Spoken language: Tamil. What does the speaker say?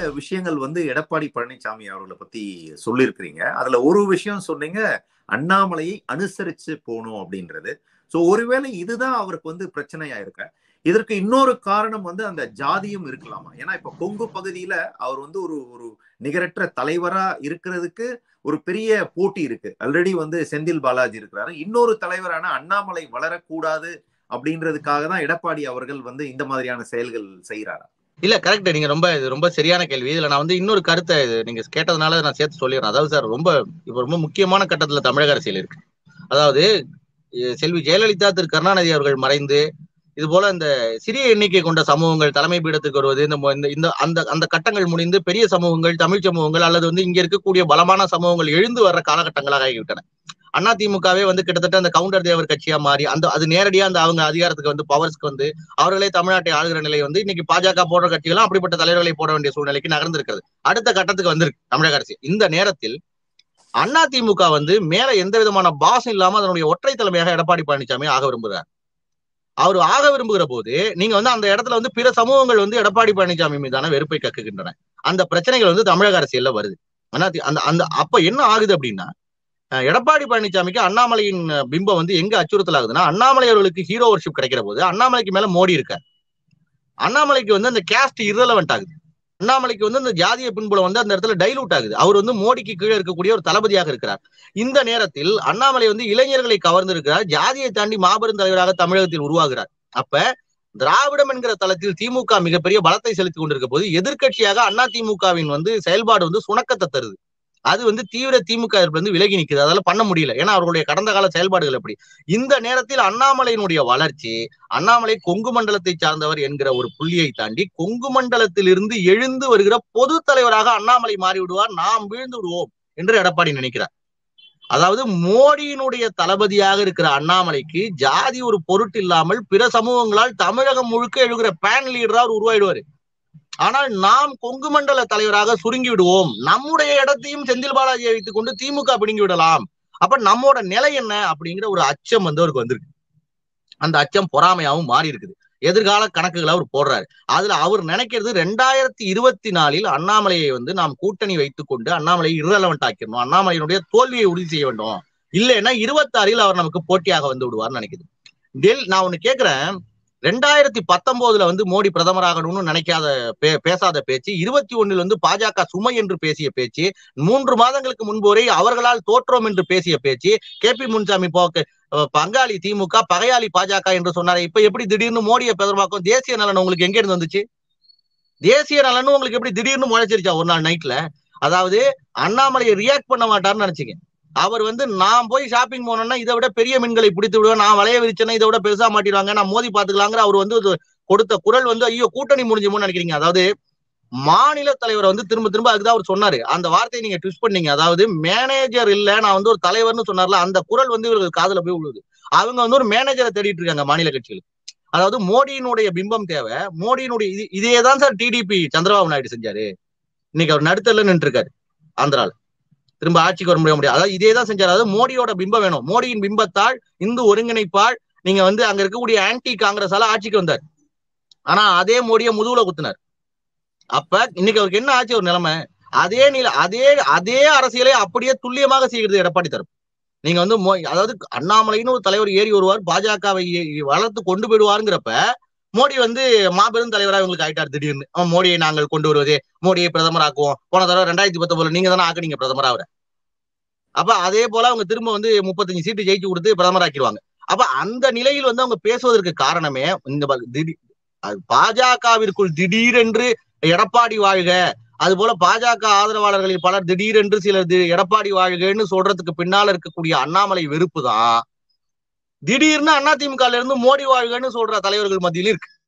விஷயங்கள் வந்து எடப்பாடி பழனிசாமி அவர்களை பத்தி சொல்லியிருக்கிறீங்க அதுல ஒரு விஷயம் சொன்னீங்க அண்ணாமலையை அனுசரிச்சு போகணும் அப்படின்றது சோ ஒருவேளை இதுதான் அவருக்கு வந்து பிரச்சனையா இருக்க இதற்கு இன்னொரு காரணம் வந்து அந்த ஜாதியும் இருக்கலாமா ஏன்னா இப்ப கொங்கு பகுதியில அவர் வந்து ஒரு ஒரு நிகரற்ற தலைவரா இருக்கிறதுக்கு ஒரு பெரிய போட்டி இருக்கு ஆல்ரெடி வந்து செந்தில் பாலாஜி இருக்கிறாரு இன்னொரு தலைவரான அண்ணாமலை வளரக்கூடாது அப்படின்றதுக்காக தான் எடப்பாடி அவர்கள் வந்து இந்த மாதிரியான செயல்கள் செய்யறாரா இல்ல கரெக்ட் நீங்க ரொம்ப இது ரொம்ப சரியான கேள்வி இதுல நான் வந்து இன்னொரு கருத்தை இது நீங்க கேட்டதுனால நான் சேர்த்து சொல்லிடுறேன் அதாவது சார் ரொம்ப இப்ப ரொம்ப முக்கியமான கட்டத்துல தமிழக அரசியல் இருக்கு அதாவது எ- செல்வி ஜெயலலிதா திரு கருணாநிதி அவர்கள் மறைந்து இது போல இந்த சிறிய எண்ணிக்கை கொண்ட சமூகங்கள் தலைமை பீடத்துக்கு வருவது இந்த மொ- இந்த- இந்த அந்த அந்த கட்டங்கள் முடிந்து பெரிய சமூகங்கள் தமிழ் சமூகங்கள் அல்லது வந்து இங்க இருக்கக்கூடிய பலமான சமூகங்கள் எழுந்து வர்ற காலகட்டங்களாக ஆகிவிட்டன அதிமுகவே வந்து கிட்டத்தட்ட அந்த கவுண்டர் தேவர் கட்சியா மாறி அந்த அது நேரடியா அந்த அவங்க அதிகாரத்துக்கு வந்து பவர்ஸ்க்கு வந்து அவர்களே தமிழ்நாட்டை ஆளுகிற நிலை வந்து இன்னைக்கு பாஜக போன்ற கட்சிகளும் அப்படிப்பட்ட தலைவர்களை போட வேண்டிய சூழ்நிலைக்கு நகர்ந்திருக்கிறது அடுத்த கட்டத்துக்கு வந்திருக்கு தமிழக அரசு இந்த நேரத்தில் அதிமுக வந்து மேல எந்த விதமான பாசம் இல்லாம அதனுடைய ஒற்றை தலைமையாக எடப்பாடி பழனிசாமி ஆக விரும்புகிறார் அவர் ஆக விரும்புகிற போது நீங்க வந்து அந்த இடத்துல வந்து பிற சமூகங்கள் வந்து எடப்பாடி பழனிசாமி மீதான வெறுப்பை கக்குகின்றன அந்த பிரச்சனைகள் வந்து தமிழக அரசியல்ல வருது ஆனா தி- அந்த அந்த அப்ப என்ன ஆகுது அப்படின்னா அஹ், எடப்பாடி பழனிசாமிக்கு அண்ணாமலையின் அஹ், பிம்பம் வந்து எங்க அச்சுறுத்தல் ஆகுதுன்னா அண்ணாமலை அவர்களுக்கு ஹீரோ ஒர்ஷிப் கிடைக்கிற போது அண்ணாமலைக்கு மேல மோடி இருக்கார் அண்ணாமலைக்கு வந்து அந்த கேஸ்ட் irrelevant ஆகுது அண்ணாமலைக்கு வந்து அந்த ஜாதிய பின்புலம் வந்து அந்த இடத்துல டைலூட் ஆகுது அவர் வந்து மோடிக்கு கீழே இருக்கக்கூடிய ஒரு தளபதியாக இருக்கிறார் இந்த நேரத்தில் அண்ணாமலை வந்து இளைஞர்களை கவர்ந்து இருக்கிறார் ஜாதியை தாண்டி மாபெரும் தலைவராக தமிழகத்தில் உருவாகிறார் அப்ப திராவிடம் என்கிற தளத்தில் திமுக மிகப்பெரிய பலத்தை செலுத்தி கொண்டிருக்க போது எதிர்க்கட்சியாக அண்ணா திமுகவின் வந்து செயல்பாடு வந்து சுணக்கத்தை தருது அது வந்து தீவிர திமுக எதிர்ப்புல இருந்து விலகி நிக்குது அதால பண்ண முடியல ஏன்னா அவர்களுடைய கடந்த கால செயல்பாடுகள் எப்படி இந்த நேரத்தில் அண்ணாமலையினுடைய வளர்ச்சி அண்ணாமலை கொங்கு மண்டலத்தை சார்ந்தவர் என்கிற ஒரு புள்ளியை தாண்டி கொங்கு மண்டலத்திலிருந்து எழுந்து வருகிற பொது தலைவராக அண்ணாமலை மாறி விடுவார் நாம் வீழ்ந்து விடுவோம் என்று எடப்பாடி நினைக்கிறார் அதாவது மோடியினுடைய தளபதியாக இருக்கிற அண்ணாமலைக்கு ஜாதி ஒரு பொருட்டு இல்லாமல் பிற சமூகங்களால் தமிழகம் முழுக்க எழுகிற பேன் லீடரா அவர் உருவாயிடுவாரு ஆனால் நாம் கொங்கு மண்டல தலைவராக சுருங்கி விடுவோம் நம்முடைய இடத்தையும் செந்தில் பாலாஜியை வைத்துக் கொண்டு திமுக பிடுங்கி விடலாம் அப்ப நம்மோட நிலை என்ன அப்படிங்கிற ஒரு அச்சம் வந்து அவருக்கு வந்திருக்கு அந்த அச்சம் பொறாமையாவும் மாறி இருக்குது எதிர்கால கணக்குகளை அவர் போடுறாரு அதுல அவர் நினைக்கிறது ரெண்டாயிரத்தி இருபத்தி நாலில் அண்ணாமலையை வந்து நாம் கூட்டணி வைத்துக் கொண்டு அண்ணாமலையை irrelevant ஆக்கிடணும் அண்ணாமலையினுடைய தோல்வியை உறுதி செய்ய வேண்டும் இல்லைன்னா இருபத்தாறில் அவர் நமக்கு போட்டியாக வந்து விடுவார்னு நினைக்குது டெல் நான் ஒண்ணு கேக்குறேன் ரெண்டாயிரத்தி பத்தொன்பதுல வந்து மோடி பிரதமராகணும்னு நினைக்காத பே- பேசாத பேச்சு இருபத்தி ஒண்ணுல வந்து பாஜக சுமை என்று பேசிய பேச்சு மூன்று மாதங்களுக்கு முன்பு வரை அவர்களால் தோற்றோம் என்று பேசிய பேச்சு கே பி முன்சாமி போக்கு அஹ் பங்காளி திமுக பகையாளி பாஜக என்று சொன்னாரு இப்ப எப்படி திடீர்னு மோடியை பிரதமராக்கும் தேசிய நலன் உங்களுக்கு எங்க இருந்து வந்துச்சு தேசிய நலன் உங்களுக்கு எப்படி திடீர்னு முளைச்சிருச்சா ஒரு நாள் நைட்ல அதாவது அண்ணாமலையை ரியாக்ட் பண்ண மாட்டாருன்னு நினைச்சீங்க அவர் வந்து நான் போய் ஷாப்பிங் போனேன்னா இதை விட பெரிய மீன்களை பிடித்து விடுவேன் நான் வளைய விரிச்சேன்னா இதை விட பெருசா மாட்டிடுவாங்க நான் மோதி பாத்துக்கலாங்கிற அவர் வந்து ஒரு கொடுத்த குரல் வந்து ஐயோ கூட்டணி முடிஞ்சுமோன்னு நினைக்கிறீங்க அதாவது மாநில தலைவரை வந்து திரும்ப திரும்ப அதுதான் அவர் சொன்னாரு அந்த வார்த்தையை நீங்க ட்விஸ்ட் பண்ணீங்க அதாவது மேனேஜர் இல்ல நான் வந்து ஒரு தலைவர்னு சொன்னார்ல அந்த குரல் வந்து இவர்கள் காதுல போய் விழுது அவங்க வந்து ஒரு மேனேஜரை தேடிட்டு இருக்காங்க மாநில கட்சிகள் அதாவது மோடியினுடைய பிம்பம் தேவை மோடியினுடைய இது இதே தான் சார் டிடிபி சந்திரபாபு நாயுடு செஞ்சாரு இன்னைக்கு அவர் நடுத்தல நின்று இருக்காரு ஆந்திரால திரும்ப ஆட்சிக்கு வர முடிய முடியாது அதாவது இதே தான் செஞ்சாரு அதாவது மோடியோட பிம்பம் வேணும் மோடியின் பிம்பத்தால் இந்து ஒருங்கிணைப்பால் நீங்க வந்து அங்க இருக்கக்கூடிய ஆன்டி காங்கிரஸால ஆட்சிக்கு வந்தார் ஆனா அதே மோடியை முதுகுல குத்துனார் அப்ப இன்னைக்கு அவருக்கு என்ன ஆச்சு ஒரு நிலைமை அதே நில அதே அதே அரசியலை அப்படியே துல்லியமாக செய்கிறது எடப்பாடி தரப்பு நீங்க வந்து மோ- அதாவது அண்ணாமலைன்னு ஒரு தலைவர் ஏறி வருவார் பாஜகவை ஏ- வளர்த்து கொண்டு போயிடுவாருங்கிறப்ப மோடி வந்து மாபெரும் தலைவரா இவங்களுக்கு ஆயிட்டார் திடீர்னு அவன் மோடியை நாங்கள் கொண்டு வருவதே மோடியை பிரதமர் ஆக்குவோம் போன தடவை ரெண்டாயிரத்தி பத்தொன்பதுல நீங்க தானே ஆக்குனீங்க பிரதமர் அவரை அப்ப அதே போல அவங்க திரும்ப வந்து முப்பத்தஞ்சு சீட்டு ஜெயிச்சு கொடுத்து பிரதமர் ஆக்கிடுவாங்க அப்ப அந்த நிலையில் வந்து அவங்க பேசுவதற்கு காரணமே இந்த ப- திடீர் அது பாஜகவிற்குள் திடீரென்று எடப்பாடி வாழ்க அது போல பாஜக ஆதரவாளர்களில் பலர் திடீரென்று சிலர் தி- எடப்பாடி வாழ்கன்னு சொல்றதுக்கு பின்னால இருக்கக்கூடிய அண்ணாமலை வெறுப்பு தான் திடீர்னு அதிமுக இருந்து மோடி வாழ்கன்னு சொல்ற தலைவர்கள் மத்தியிலும் இருக்கு